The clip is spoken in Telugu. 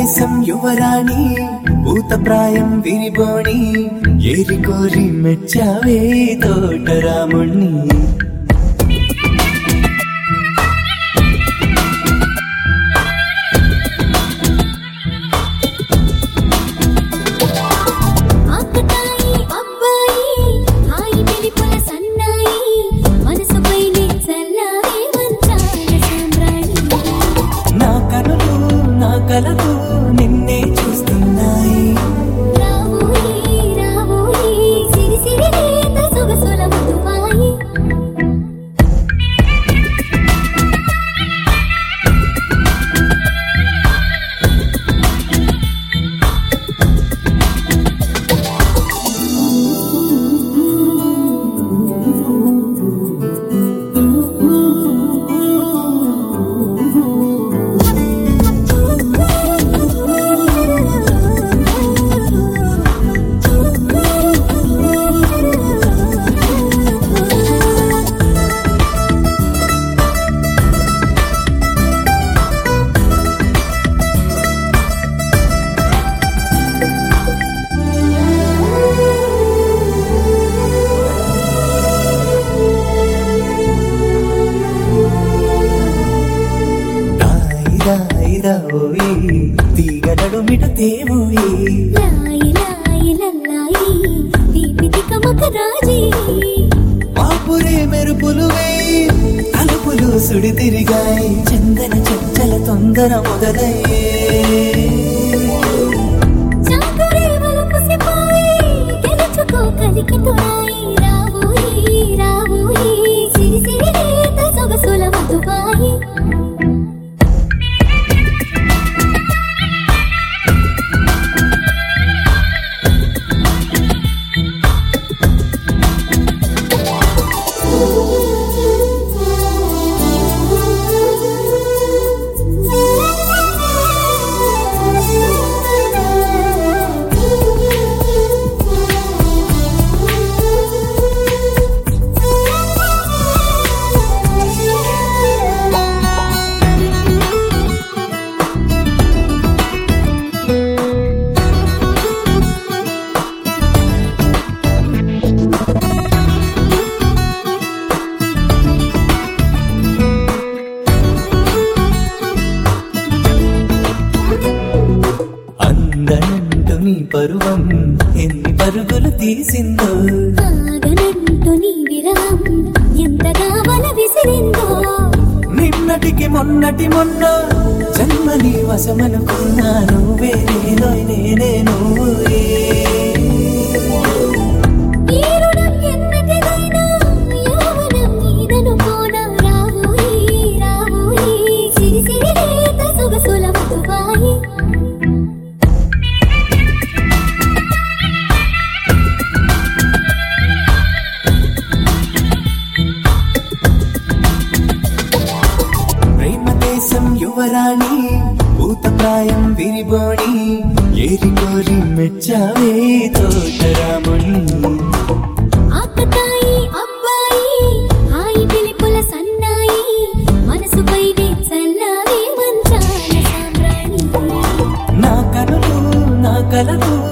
దేశం యువరాణి భూతప్రాయం విరిబోణి ఏరి కోరి మెచ్చావే తోటరాముణ్ణి ఆకతాయి అబ్బాయి హాయి వెలిపుల సన్నాయి మనసుపైనే చల్లారే మంచాల సామ్రాణి నా కనులు నా కలలు నిన్నే చూస్తున్నాయి రావోయి రావోయి సిరి సిరి లేత సొగసుల మధువాయి దాయిదా ఓయి తీగ నడుమిట తేవోయి లాయి లాయి లల్లాయి దీపి దికమక రాజీ పాపురే మెరుపులు వేయి తలుపులు సుడి తిరిగాయి చందన చంచల తొందర మొదలయ్యే చాకరే వలపుసిపోయి గెలుచుకో కలికి తోడాయి రావోయి రావోయి సిరి సిరి లేత సొగసుల మధువాయి అందనంటు నీ పరువం ఎన్ని పరుగులు తీసిందో ఆగనంటూ నీ విరహం ఎంతగా వల విసిరిందో నిన్నటికి మొన్నటి మొన్న జన్మని వశమనుకున్నా నువ్వే నేనో నేనే నువ్వే ఈ రుణం ఎన్నటిదైనా యౌవనం నీదనుకోనా రావోయి రావోయి సిరి సిరి లేత సొగసుల మధువాయి ప్రేమ దేశం యువరాణి భూతప్రాయం విరిబోణి ఏరి కోరి మెచ్చావే తోటరాముణ్ణి ఆకతాయి అబ్బాయి హాయి పిలిపుల సన్నాయి మనసుపైనే చల్లారే మంచాల సామ్రాణి నా కనులు నా కలలు